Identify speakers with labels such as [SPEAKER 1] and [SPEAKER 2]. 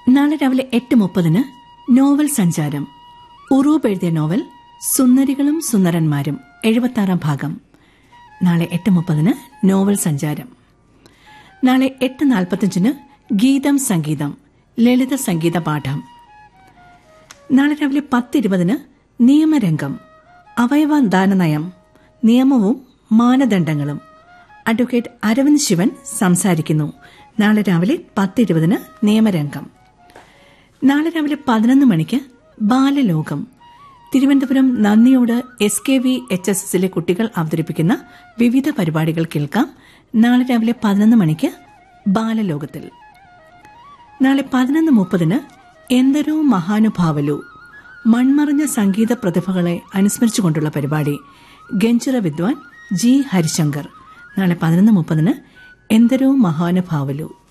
[SPEAKER 1] നാളെ രാവിലെ എട്ട് മുപ്പതിന് നോവൽ സഞ്ചാരം ഉറൂബ് എഴുതിയ നോവൽ സുന്ദരികളും സുന്ദരന്മാരും എഴുപത്താറാം ഭാഗം നാളെ എട്ട് മുപ്പതിന് നോവൽ സഞ്ചാരം നാളെ എട്ട് നാൽപ്പത്തഞ്ചിന് ഗീതം സംഗീതം ലളിത സംഗീത പാഠം നാളെ രാവിലെ പത്തിരുപതിന് നിയമരംഗം അവയവദാന നയം നിയമവും മാനദണ്ഡങ്ങളും അഡ്വക്കേറ്റ് അരവിന്ദ് ശിവൻ സംസാരിക്കുന്നു നാളെ രാവിലെ പത്തിരുപതിന് നിയമരംഗം നാളെ രാവിലെ പതിനൊന്ന് മണിക്ക് ബാലലോകം Thiruvananthapuram Nandiyode S K V H S എസിലെ കുട്ടികൾ അവതരിപ്പിക്കുന്ന വിവിധ പരിപാടികൾ കേൾക്കാം നാളെ രാവിലെ പതിനൊന്ന് മണിക്ക് ബാലലോകത്തിൽ നാളെ പതിനൊന്ന് മുപ്പതിന് എന്തൊരു മഹാനുഭാവലു മൺമറഞ്ഞ സംഗീത പ്രതിഭകളെ അനുസ്മരിച്ചുകൊണ്ടുള്ള പരിപാടി ഗഞ്ചിറ വിദ്വാൻ ജി ഹരിശങ്കർ നാളെ പതിനൊന്ന് മുപ്പതിന് എന്തൊരു മഹാനുഭാവലു